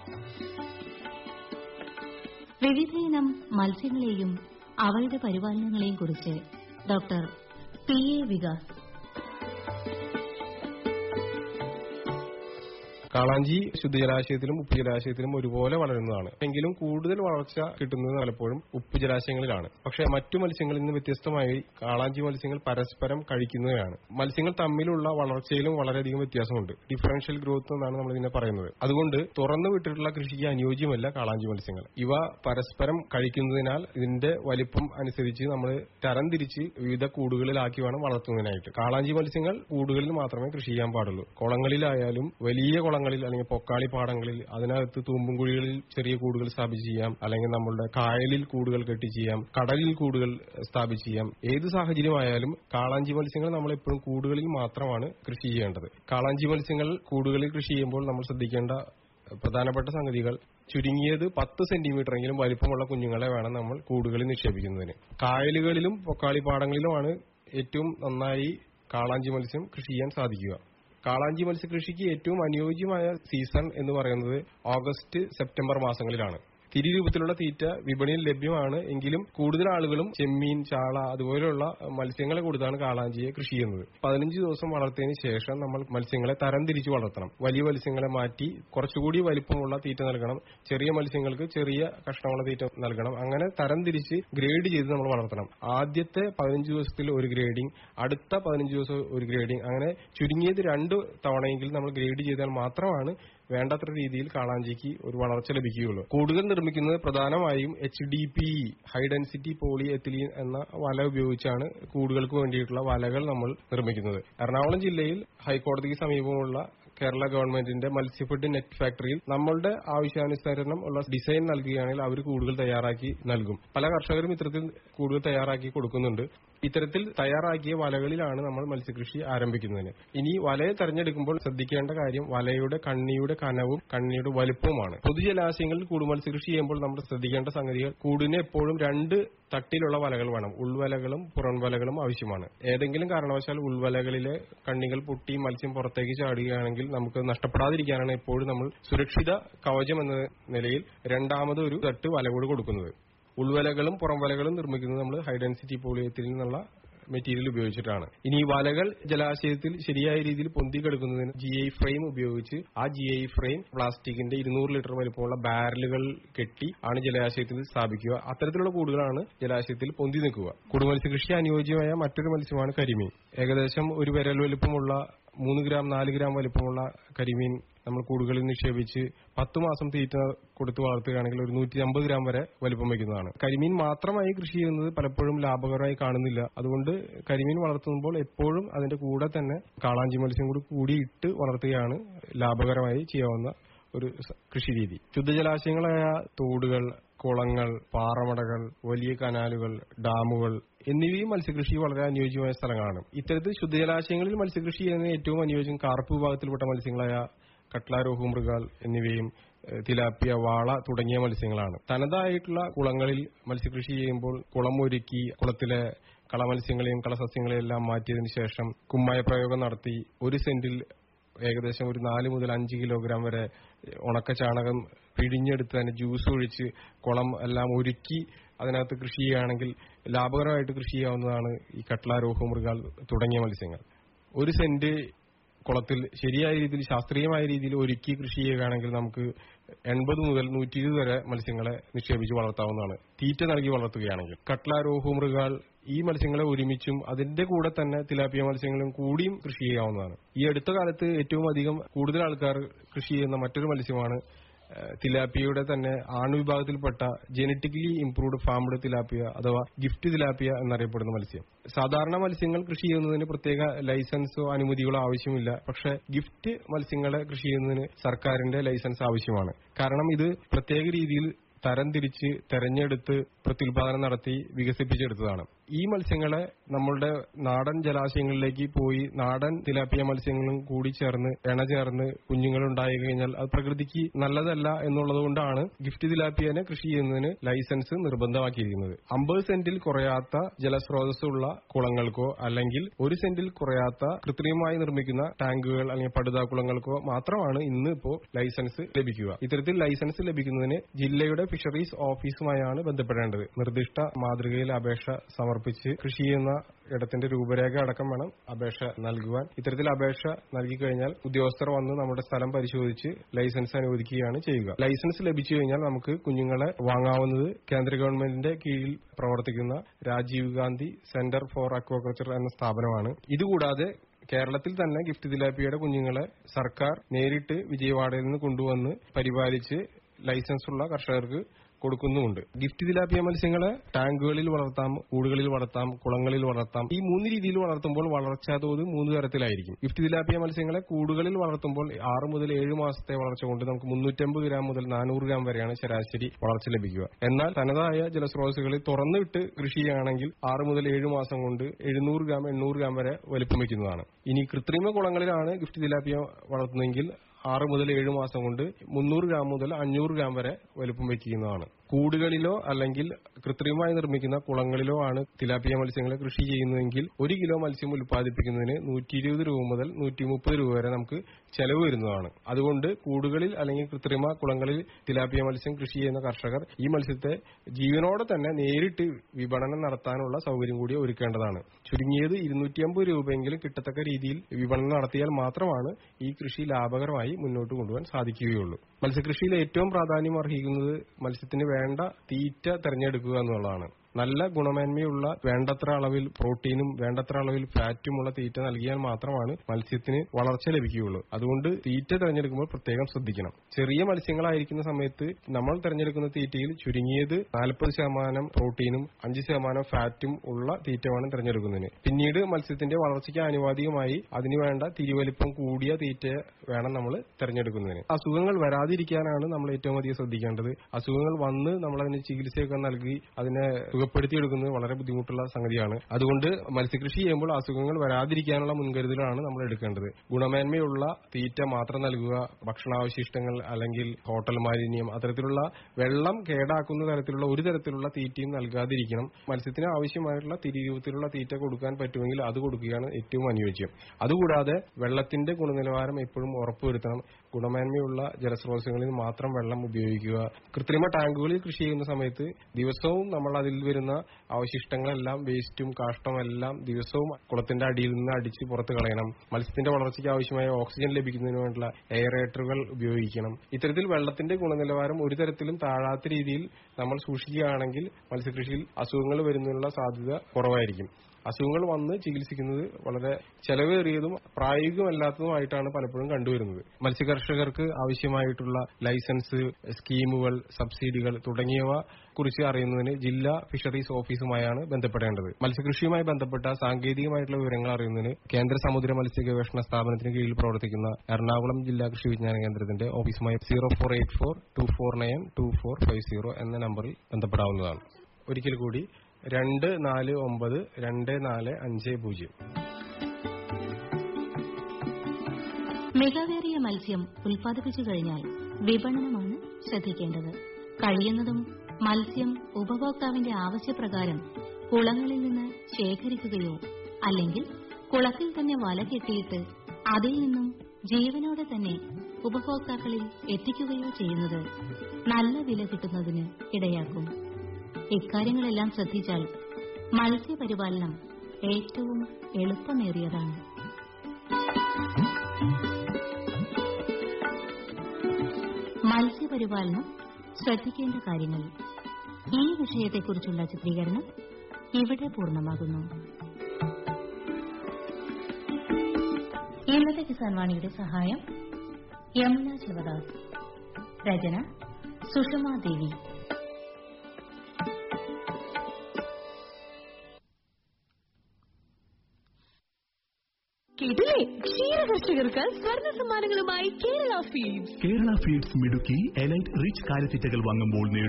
വിവിധയിനം മത്സ്യങ്ങളെയും അവയുടെ പരിപാലനങ്ങളെയും കുറിച്ച് ഡോക്ടർ പി എ വികാസ് കാളാഞ്ചി ശുദ്ധജലാശയത്തിലും ഉപ്പ് ജലാശയത്തിലും ഒരുപോലെ വളരുന്നതാണ് എങ്കിലും കൂടുതൽ വളർച്ച കിട്ടുന്നത് പലപ്പോഴും ഉപ്പ് ജലാശയങ്ങളിലാണ് പക്ഷേ മറ്റു മത്സ്യങ്ങളിൽ നിന്ന് വ്യത്യസ്തമായി കാളാഞ്ചി മത്സ്യങ്ങൾ പരസ്പരം കഴിക്കുന്നവയാണ് മത്സ്യങ്ങൾ തമ്മിലുള്ള വളർച്ചയിലും വളരെയധികം വ്യത്യാസമുണ്ട് ഡിഫറൻഷ്യൽ ഗ്രോത്ത് എന്നാണ് നമ്മൾ ഇതിനെ പറയുന്നത് അതുകൊണ്ട് തുറന്നു വിട്ടിട്ടുള്ള കൃഷിക്ക് അനുയോജ്യമല്ല കാളാഞ്ചി മത്സ്യങ്ങൾ ഇവ പരസ്പരം കഴിക്കുന്നതിനാൽ ഇതിന്റെ വലിപ്പം അനുസരിച്ച് നമ്മൾ തരംതിരിച്ച് വിവിധ കൂടുകളിലാക്കി വേണം വളർത്തുന്നതിനായിട്ട് കാളാഞ്ചി മത്സ്യങ്ങൾ കൂടുകളിൽ മാത്രമേ കൃഷി ചെയ്യാൻ പാടുള്ളൂ കുളങ്ങളിലായാലും വലിയ കുളങ്ങളിൽ അല്ലെങ്കിൽ പൊക്കാളി പാടങ്ങളിൽ അതിനകത്ത് തൂമ്പും കുഴികളിൽ ചെറിയ കൂടുകൾ സ്ഥാപിച്ച് ചെയ്യാം അല്ലെങ്കിൽ നമ്മളുടെ കായലിൽ കൂടുകൾ കെട്ടി ചെയ്യാം കടലിൽ കൂടുകൾ സ്ഥാപിച്ച് ചെയ്യാം ഏത് സാഹചര്യമായാലും കാളാഞ്ചി മത്സ്യങ്ങൾ നമ്മൾ എപ്പോഴും കൂടുകളിൽ മാത്രമാണ് കൃഷി ചെയ്യേണ്ടത് കാളാഞ്ചി മത്സ്യങ്ങൾ കൂടുകളിൽ കൃഷി ചെയ്യുമ്പോൾ നമ്മൾ ശ്രദ്ധിക്കേണ്ട പ്രധാനപ്പെട്ട സംഗതികൾ ചുരുങ്ങിയത് പത്ത് സെന്റിമീറ്റർ എങ്കിലും വലിപ്പമുള്ള കുഞ്ഞുങ്ങളെ വേണം നമ്മൾ കൂടുകളിൽ നിക്ഷേപിക്കുന്നതിന് കായലുകളിലും പൊക്കാളിപ്പാടങ്ങളിലുമാണ് ഏറ്റവും നന്നായി കാളാഞ്ചി മത്സ്യം കൃഷി ചെയ്യാൻ സാധിക്കുക കാളാഞ്ചി മത്സ്യകൃഷിക്ക് ഏറ്റവും അനുയോജ്യമായ സീസൺ എന്ന് പറയുന്നത് ഓഗസ്റ്റ് സെപ്റ്റംബർ മാസങ്ങളിലാണ് തിരി രൂപത്തിലുള്ള തീറ്റ വിപണിയിൽ ലഭ്യമാണ് എങ്കിലും കൂടുതൽ ആളുകളും ചെമ്മീൻ ചാള അതുപോലെയുള്ള മത്സ്യങ്ങളെ കൊടുത്താണ് കാളാഞ്ചിയെ കൃഷി ചെയ്യുന്നത് പതിനഞ്ച് ദിവസം വളർത്തിയതിനു ശേഷം നമ്മൾ മത്സ്യങ്ങളെ തരംതിരിച്ച് വളർത്തണം വലിയ മത്സ്യങ്ങളെ മാറ്റി കുറച്ചുകൂടി വലിപ്പമുള്ള തീറ്റ നൽകണം ചെറിയ മത്സ്യങ്ങൾക്ക് ചെറിയ കഷ്ണമുള്ള തീറ്റ നൽകണം അങ്ങനെ തരംതിരിച്ച് ഗ്രേഡ് ചെയ്ത് നമ്മൾ വളർത്തണം ആദ്യത്തെ പതിനഞ്ച് ദിവസത്തിൽ ഒരു ഗ്രേഡിംഗ് അടുത്ത പതിനഞ്ച് ദിവസം ഒരു ഗ്രേഡിംഗ് അങ്ങനെ ചുരുങ്ങിയത് രണ്ട് തവണയെങ്കിലും നമ്മൾ ഗ്രേഡ് ചെയ്താൽ മാത്രമാണ് വേണ്ടത്ര രീതിയിൽ കാളാഞ്ചിക്ക് ഒരു വളർച്ച ലഭിക്കുകയുള്ളൂ കൂടുതൽ നിർമ്മിക്കുന്നത് പ്രധാനമായും H D P high density polyethylene എന്ന വല ഉപയോഗിച്ചാണ് കൂടുകൾക്ക് വേണ്ടിയിട്ടുള്ള വലകൾ നമ്മൾ നിർമ്മിക്കുന്നത് എറണാകുളം ജില്ലയിൽ ഹൈക്കോടതിക്ക് സമീപമുള്ള കേരള ഗവൺമെന്റിന്റെ മത്സ്യഫെഡ് നെറ്റ് ഫാക്ടറിയിൽ നമ്മളുടെ ആവശ്യാനുസരണം ഉള്ള ഡിസൈൻ നൽകുകയാണെങ്കിൽ അവർ കൂടുതൽ തയ്യാറാക്കി നൽകും പല കർഷകരും ഇത്തരത്തിൽ കൂടുതൽ തയ്യാറാക്കി കൊടുക്കുന്നുണ്ട് ഇത്തരത്തിൽ തയ്യാറാക്കിയ വലകളിലാണ് നമ്മൾ മത്സ്യകൃഷി ആരംഭിക്കുന്നതിന് ഇനി വലയെ തെരഞ്ഞെടുക്കുമ്പോൾ ശ്രദ്ധിക്കേണ്ട കാര്യം വലയുടെ കണ്ണിയുടെ കനവും കണ്ണിയുടെ വലുപ്പവുമാണ് പൊതുജലാശയങ്ങളിൽ കൂട് മത്സ്യകൃഷി ചെയ്യുമ്പോൾ നമ്മൾ ശ്രദ്ധിക്കേണ്ട സംഗതികൾ കൂടിന് എപ്പോഴും രണ്ട് തട്ടിലുള്ള വലകൾ വേണം ഉൾവലകളും പുറംവലകളും ആവശ്യമാണ് ഏതെങ്കിലും കാരണവശാൽ ഉൾവലകളിലെ കണ്ണികൾ പൊട്ടി മത്സ്യം പുറത്തേക്ക് ചാടുകയാണെങ്കിൽ നമുക്ക് നഷ്ടപ്പെടാതിരിക്കാനാണ് എപ്പോഴും നമ്മൾ സുരക്ഷിത കവചം എന്ന നിലയിൽ രണ്ടാമത് ഒരു തട്ട് വലകൂട് കൊടുക്കുന്നത് ഉൾവലകളും പുറംവലകളും നിർമ്മിക്കുന്നത് നമ്മൾ ഹൈ ഡെൻസിറ്റി പോളിയത്തിൽ നിന്നുള്ള മെറ്റീരിയൽ ഉപയോഗിച്ചിട്ടാണ് ഇനി ഈ വലകൾ ജലാശയത്തിൽ ശരിയായ രീതിയിൽ പൊന്തിക്കെടുക്കുന്നതിന് ജി ഐ ഫ്രെയിം ഉപയോഗിച്ച് ആ ജി ഐ ഫ്രെയിം പ്ലാസ്റ്റിക്കിന്റെ ഇരുന്നൂറ് ലിറ്റർ വലിപ്പമുള്ള ബാരലുകൾ കെട്ടി ആണ് ജലാശയത്തിൽ സ്ഥാപിക്കുക അത്തരത്തിലുള്ള കൂടുകളാണ് ജലാശയത്തിൽ പൊന്തി നിൽക്കുക കൂടുമത്സ്യ കൃഷി അനുയോജ്യമായ മറ്റൊരു മത്സ്യമാണ് കരിമീൻ ഏകദേശം ഒരു വിരൽ വലിപ്പമുള്ള മൂന്ന് ഗ്രാം നാല് ഗ്രാം വലിപ്പമുള്ള കരിമീൻ നമ്മൾ കൂടുകളിൽ നിക്ഷേപിച്ച് പത്ത് മാസം തീറ്റ കൊടുത്ത് വളർത്തുകയാണെങ്കിൽ ഒരു നൂറ്റി അമ്പത് ഗ്രാം വരെ വലിപ്പം വയ്ക്കുന്നതാണ് കരിമീൻ മാത്രമായി കൃഷി ചെയ്യുന്നത് പലപ്പോഴും ലാഭകരമായി കാണുന്നില്ല അതുകൊണ്ട് കരിമീൻ വളർത്തുമ്പോൾ എപ്പോഴും അതിന്റെ കൂടെ തന്നെ കാളാഞ്ചി മത്സ്യം കൂടി കൂടിയിട്ട് വളർത്തുകയാണ് ലാഭകരമായി ചെയ്യാവുന്ന ഒരു കൃഷി രീതി ശുദ്ധജലാശയങ്ങളായ തോടുകൾ കുളങ്ങൾ പാറമടകൾ വലിയ കനാലുകൾ ഡാമുകൾ എന്നിവയും മത്സ്യകൃഷി വളരെ അനുയോജ്യമായ സ്ഥലങ്ങളാണ് ഇത്തരത്തിൽ ശുദ്ധജലാശയങ്ങളിൽ മത്സ്യകൃഷി ചെയ്യുന്നതിന് ഏറ്റവും അനുയോജ്യം കാർപ്പ് വിഭാഗത്തിൽപ്പെട്ട മത്സ്യങ്ങളായ കട്ല രോഹു മൃഗാൽ എന്നിവയും തിലാപ്പിയ വാള തുടങ്ങിയ മത്സ്യങ്ങളാണ് തനതായിട്ടുള്ള കുളങ്ങളിൽ മത്സ്യകൃഷി ചെയ്യുമ്പോൾ കുളം ഒരുക്കി കുളത്തിലെ കളമത്സ്യങ്ങളെയും കളസസ്യങ്ങളെയും എല്ലാം മാറ്റിയതിനു ശേഷം കുമ്മായ പ്രയോഗം നടത്തി ഒരു സെന്റിൽ ഏകദേശം ഒരു നാല് മുതൽ അഞ്ച് കിലോഗ്രാം വരെ ഉണക്ക ചാണകം പിഴിഞ്ഞെടുത്ത് അതിന് ജ്യൂസ് ഒഴിച്ച് കുളം എല്ലാം ഒരുക്കി അതിനകത്ത് കൃഷി ചെയ്യുകയാണെങ്കിൽ ലാഭകരമായിട്ട് കൃഷി ചെയ്യാവുന്നതാണ് ഈ കട്ല രോഹു മൃഗാൽ തുടങ്ങിയ മത്സ്യങ്ങൾ ഒരു സെന്റ് കുളത്തിൽ ശരിയായ രീതിയിൽ ശാസ്ത്രീയമായ രീതിയിൽ ഒരുക്കി കൃഷി ചെയ്യുകയാണെങ്കിൽ നമുക്ക് എൺപത് മുതൽ നൂറ്റി ഇരുപത് വരെ മത്സ്യങ്ങളെ നിക്ഷേപിച്ച് വളർത്താവുന്നതാണ് തീറ്റ നൽകി വളർത്തുകയാണെങ്കിൽ കട്ല രോഹു മൃഗാൽ ഈ മത്സ്യങ്ങളെ ഒരുമിച്ചും അതിന്റെ കൂടെ തന്നെ തിലാപ്പിയ മത്സ്യങ്ങളും കൂടിയും കൃഷി ചെയ്യാവുന്നതാണ് ഈ അടുത്ത കാലത്ത് ഏറ്റവും അധികം കൂടുതൽ ആൾക്കാർ കൃഷി ചെയ്യുന്ന മറ്റൊരു മത്സ്യമാണ് തിലാപ്പിയയുടെ തന്നെ ആണുവിഭാഗത്തിൽപ്പെട്ട ജനറ്റിക്കലി ഇംപ്രൂവ്ഡ് ഫാംഡ് തിലാപ്പിയ അഥവാ ഗിഫ്റ്റ് തിലാപ്പിയ എന്നറിയപ്പെടുന്ന മത്സ്യം സാധാരണ മത്സ്യങ്ങൾ കൃഷി ചെയ്യുന്നതിന് പ്രത്യേക ലൈസൻസോ അനുമതികളോ ആവശ്യമില്ല പക്ഷെ ഗിഫ്റ്റ് മത്സ്യങ്ങളെ കൃഷി ചെയ്യുന്നതിന് സർക്കാരിന്റെ ലൈസൻസ് ആവശ്യമാണ് കാരണം ഇത് പ്രത്യേക രീതിയിൽ തരംതിരിച്ച് തെരഞ്ഞെടുത്ത് പ്രത്യുൽപാദനം നടത്തി വികസിപ്പിച്ചെടുത്തതാണ് ഈ മത്സ്യങ്ങളെ നമ്മളുടെ നാടൻ ജലാശയങ്ങളിലേക്ക് പോയി നാടൻ തിലാപ്പിയ മത്സ്യങ്ങളും കൂടി ചേർന്ന് എണ ചേർന്ന് കുഞ്ഞുങ്ങൾ ഉണ്ടായി കഴിഞ്ഞാൽ അത് പ്രകൃതിക്ക് നല്ലതല്ല എന്നുള്ളത് കൊണ്ടാണ് ഗിഫ്റ്റ് തിലാപ്പിയനെ കൃഷി ചെയ്യുന്നതിന് ലൈസൻസ് നിർബന്ധമാക്കിയിരിക്കുന്നത് അമ്പത് സെന്റിൽ കുറയാത്ത ജലസ്രോതസ്സുള്ള കുളങ്ങൾക്കോ അല്ലെങ്കിൽ ഒരു സെന്റിൽ കുറയാത്ത കൃത്രിമമായി നിർമ്മിക്കുന്ന ടാങ്കുകൾ അല്ലെങ്കിൽ പടുതാക്കുളങ്ങൾക്കോ മാത്രമാണ് ഇന്ന് ഇപ്പോ ലൈസൻസ് ലഭിക്കുക ഇത്തരത്തിൽ ലൈസൻസ് ലഭിക്കുന്നതിന് ജില്ലയുടെ ഫിഷറീസ് ഓഫീസുമായാണ് ബന്ധപ്പെടേണ്ടത് നിർദ്ദിഷ്ട മാതൃകയിൽ അപേക്ഷ സമർപ്പിച്ച് കൃഷി ചെയ്യുന്ന ഇടത്തിന്റെ രൂപരേഖ അടക്കം വേണം അപേക്ഷ നൽകുവാൻ ഇത്തരത്തിൽ അപേക്ഷ നൽകി കഴിഞ്ഞാൽ ഉദ്യോഗസ്ഥർ വന്ന് നമ്മുടെ സ്ഥലം പരിശോധിച്ച് ലൈസൻസ് അനുവദിക്കുകയാണ് ചെയ്യുക ലൈസൻസ് ലഭിച്ചു കഴിഞ്ഞാൽ നമുക്ക് കുഞ്ഞുങ്ങളെ വാങ്ങാവുന്നത് കേന്ദ്ര ഗവൺമെന്റിന്റെ കീഴിൽ പ്രവർത്തിക്കുന്ന Rajiv Gandhi centre for aquaculture എന്ന സ്ഥാപനമാണ് ഇതുകൂടാതെ കേരളത്തിൽ തന്നെ ഗിഫ്റ്റ് തിലാപ്പിയുടെ കുഞ്ഞുങ്ങളെ സർക്കാർ നേരിട്ട് വിജയവാഡയിൽ നിന്ന് കൊണ്ടുവന്ന് പരിപാലിച്ച് ലൈസൻസ് ഉള്ള കർഷകർക്ക് കൊടുക്കുന്നുമുണ്ട് ഗിഫ്റ്റ് തിലാപ്പിയ മത്സ്യങ്ങളെ ടാങ്കുകളിൽ വളർത്താം കൂടുകളിൽ വളർത്താം കുളങ്ങളിൽ വളർത്താം ഈ മൂന്ന് രീതിയിൽ വളർത്തുമ്പോൾ വളർച്ചാ തോത് മൂന്ന് തരത്തിലായിരിക്കും ഗിഫ്റ്റ് തിലാപ്പിയ മത്സ്യങ്ങളെ കൂടുകളിൽ വളർത്തുമ്പോൾ ആറ് മുതൽ ഏഴ് മാസത്തെ വളർച്ച കൊണ്ട് നമുക്ക് മുന്നൂറ്റമ്പത് ഗ്രാം മുതൽ നാനൂറ് ഗ്രാം വരെയാണ് ശരാശരി വളർച്ച ലഭിക്കുക എന്നാൽ തനതായ ജലസ്രോതസ്സുകളിൽ തുറന്നുവിട്ട് കൃഷി ചെയ്യുകയാണെങ്കിൽ ആറ് മുതൽ ഏഴ് മാസം കൊണ്ട് എഴുന്നൂറ് ഗ്രാം എണ്ണൂറ് ഗ്രാം വരെ വലിപ്പം വയ്ക്കുന്നതാണ് ഇനി കൃത്രിമ കുളങ്ങളിലാണ് ഗിഫ്റ്റ് തിലാപ്പിയ വളർത്തുന്നതെങ്കിൽ ആറ് മുതൽ ഏഴ് മാസം കൊണ്ട് മുന്നൂറ് ഗ്രാം മുതൽ അഞ്ഞൂറ് ഗ്രാം വരെ വലുപ്പം വയ്ക്കുന്നതാണ് കൂടുകളിലോ അല്ലെങ്കിൽ കൃത്രിമമായി നിർമ്മിക്കുന്ന കുളങ്ങളിലോ ആണ് തിലാപ്പിയ മത്സ്യങ്ങളെ കൃഷി ചെയ്യുന്നതെങ്കിൽ ഒരു കിലോ മത്സ്യം ഉൽപ്പാദിപ്പിക്കുന്നതിന് നൂറ്റി ഇരുപത് രൂപ മുതൽ നൂറ്റി മുപ്പത് രൂപ വരെ നമുക്ക് ചെലവ് വരുന്നതാണ് അതുകൊണ്ട് കൂടുകളിൽ അല്ലെങ്കിൽ കൃത്രിമ കുളങ്ങളിൽ തിലാപ്പിയ മത്സ്യം കൃഷി ചെയ്യുന്ന കർഷകർ ഈ മത്സ്യത്തെ ജീവനോടെ തന്നെ നേരിട്ട് വിപണനം നടത്താനുള്ള സൗകര്യം കൂടി ഒരുക്കേണ്ടതാണ് ചുരുങ്ങിയത് ഇരുന്നൂറ്റി അമ്പത് രൂപയെങ്കിലും കിട്ടത്തക്ക രീതിയിൽ വിപണനം നടത്തിയാൽ മാത്രമാണ് ഈ കൃഷി ലാഭകരമായി മുന്നോട്ട് കൊണ്ടുപോകാൻ സാധിക്കുകയുള്ളൂ മത്സ്യകൃഷിയിൽ ഏറ്റവും പ്രാധാന്യം അർഹിക്കുന്നത് മത്സ്യത്തിന് വേണ്ട തീറ്റ തെരഞ്ഞെടുക്കുക എന്നുള്ളതാണ് നല്ല ഗുണമേന്മയുള്ള വേണ്ടത്ര അളവിൽ പ്രോട്ടീനും വേണ്ടത്ര അളവിൽ ഫാറ്റുമുള്ള തീറ്റ നൽകിയാൽ മാത്രമാണ് മത്സ്യത്തിന് വളർച്ച ലഭിക്കുകയുള്ളൂ അതുകൊണ്ട് തീറ്റ തിരഞ്ഞെടുക്കുമ്പോൾ പ്രത്യേകം ശ്രദ്ധിക്കണം ചെറിയ മത്സ്യങ്ങളായിരിക്കുന്ന സമയത്ത് നമ്മൾ തിരഞ്ഞെടുക്കുന്ന തീറ്റയിൽ ചുരുങ്ങിയത് നാൽപ്പത് ശതമാനം പ്രോട്ടീനും അഞ്ച് ശതമാനം ഫാറ്റും ഉള്ള തീറ്റ വേണം തിരഞ്ഞെടുക്കുന്നതിന് പിന്നീട് മത്സ്യത്തിന്റെ വളർച്ചയ്ക്ക് ആനുപാതികമായി അതിന് വേണ്ട തിരുവലിപ്പം കൂടിയ തീറ്റ വേണം നമ്മൾ തിരഞ്ഞെടുക്കുന്നതിന് അസുഖങ്ങൾ വരാതിരിക്കാനാണ് നമ്മൾ ഏറ്റവും അധികം ശ്രദ്ധിക്കേണ്ടത് അസുഖങ്ങൾ വന്ന് നമ്മൾ അതിന് ചികിത്സയൊക്കെ നൽകി അതിനെ സുഖപ്പെടുത്തിയെടുക്കുന്നത് വളരെ ബുദ്ധിമുട്ടുള്ള സംഗതിയാണ് അതുകൊണ്ട് മത്സ്യകൃഷി ചെയ്യുമ്പോൾ അസുഖങ്ങൾ വരാതിരിക്കാനുള്ള മുൻകരുതലാണ് നമ്മൾ എടുക്കേണ്ടത് ഗുണമേന്മയുള്ള തീറ്റ മാത്രം നൽകുക ഭക്ഷണാവശിഷ്ടങ്ങൾ അല്ലെങ്കിൽ ഹോട്ടൽ മാലിന്യം അത്തരത്തിലുള്ള വെള്ളം കേടാക്കുന്ന തരത്തിലുള്ള ഒരു തരത്തിലുള്ള തീറ്റയും നൽകാതിരിക്കണം മത്സ്യത്തിന് ആവശ്യമായിട്ടുള്ള തിരിരൂപത്തിലുള്ള തീറ്റ കൊടുക്കാൻ പറ്റുമെങ്കിൽ അത് കൊടുക്കുകയാണ് ഏറ്റവും അനുയോജ്യം അതുകൂടാതെ വെള്ളത്തിന്റെ ഗുണനിലവാരം എപ്പോഴും ഉറപ്പുവരുത്തണം ഗുണമേന്മയുള്ള ജലസ്രോതസ്സുകളിൽ മാത്രം വെള്ളം ഉപയോഗിക്കുക കൃത്രിമ ടാങ്കുകളിൽ കൃഷി ചെയ്യുന്ന സമയത്ത് ദിവസവും നമ്മൾ അതിൽ വരുന്ന അവശിഷ്ടങ്ങളെല്ലാം വേസ്റ്റും കാഷ്ടവും എല്ലാം ദിവസവും കുളത്തിന്റെ അടിയിൽ നിന്ന് അടിച്ച് പുറത്ത് കളയണം മത്സ്യത്തിന്റെ വളർച്ചയ്ക്ക് ആവശ്യമായ ഓക്സിജൻ ലഭിക്കുന്നതിന് വേണ്ടിയുള്ള എയറേറ്ററുകൾ ഉപയോഗിക്കണം ഇത്തരത്തിൽ വെള്ളത്തിന്റെ ഗുണനിലവാരം ഒരു തരത്തിലും താഴാത്ത രീതിയിൽ നമ്മൾ സൂക്ഷിക്കുകയാണെങ്കിൽ മത്സ്യകൃഷിയിൽ അസുഖങ്ങൾ വരുന്നതിനുള്ള സാധ്യത കുറവായിരിക്കും അസുഖങ്ങൾ വന്ന് ചികിത്സിക്കുന്നത് വളരെ ചെലവേറിയതും പ്രായോഗികമല്ലാത്തതുമായിട്ടാണ് പലപ്പോഴും കണ്ടുവരുന്നത് മത്സ്യകർഷകർക്ക് ആവശ്യമായിട്ടുള്ള ലൈസൻസ് സ്കീമുകൾ സബ്സിഡികൾ തുടങ്ങിയവ കുറിച്ച് അറിയുന്നതിന് ജില്ലാ ഫിഷറീസ് ഓഫീസുമായാണ് ബന്ധപ്പെടേണ്ടത് മത്സ്യകൃഷിയുമായി ബന്ധപ്പെട്ട സാങ്കേതികമായിട്ടുള്ള വിവരങ്ങൾ അറിയുന്നതിന് കേന്ദ്ര സമുദ്ര മത്സ്യ ഗവേഷണ സ്ഥാപനത്തിന് കീഴിൽ പ്രവർത്തിക്കുന്ന എറണാകുളം ജില്ലാ കൃഷി വിജ്ഞാന കേന്ദ്രത്തിന്റെ ഓഫീസുമായി zero four eight four two four nine two four five zero എന്ന നമ്പറിൽ ബന്ധപ്പെടാവുന്നതാണ് ഒരിക്കൽ കൂടി രണ്ട് നാല് ഒമ്പത് രണ്ട് നാല് അഞ്ച് പൂജ്യം മികവേറിയ മത്സ്യം ഉൽപ്പാദിപ്പിച്ചു കഴിഞ്ഞാൽ വിപണനമാണ് ശ്രദ്ധിക്കേണ്ടത് കഴിയുന്നതും മത്സ്യം ഉപഭോക്താവിന്റെ ആവശ്യപ്രകാരം കുളങ്ങളിൽ നിന്ന് ശേഖരിക്കുകയോ അല്ലെങ്കിൽ കുളത്തിൽ തന്നെ വല കെട്ടിയിട്ട് അതിൽ നിന്നും ജീവനോടെ തന്നെ ഉപഭോക്താക്കളിൽ എത്തിക്കുകയോ ചെയ്യുന്നത് നല്ല വില കിട്ടുന്നതിന് ഇടയാക്കും ഇക്കാര്യങ്ങളെല്ലാം ശ്രദ്ധിച്ചാൽ മത്സ്യപരിപാലനം ഏറ്റവും എളുപ്പമേറിയതാണ് മത്സ്യപരിപാലനം ശ്രദ്ധിക്കേണ്ട കാര്യങ്ങൾ ഈ വിഷയത്തെക്കുറിച്ചുള്ള ചിത്രീകരണം ഇവിടെ പൂർണ്ണമാകുന്നു ഇന്നത്തെ കിസാൻ വാണിയുടെ സഹായം യമുന ശിവദാസ് രചന സുഷമ ദേവി കേട്ടില്ലേ ക്ഷീര കർഷകർക്ക് സ്വർണ്ണ സമ്മാനങ്ങളുമായി കേരള ഫീഡ്സ് കേരള ഫീഡ്സ് മിടുക്കി എലൈറ്റ് റിച്ച് കാലിത്തീറ്റകൾ വാങ്ങുമ്പോൾ നേടും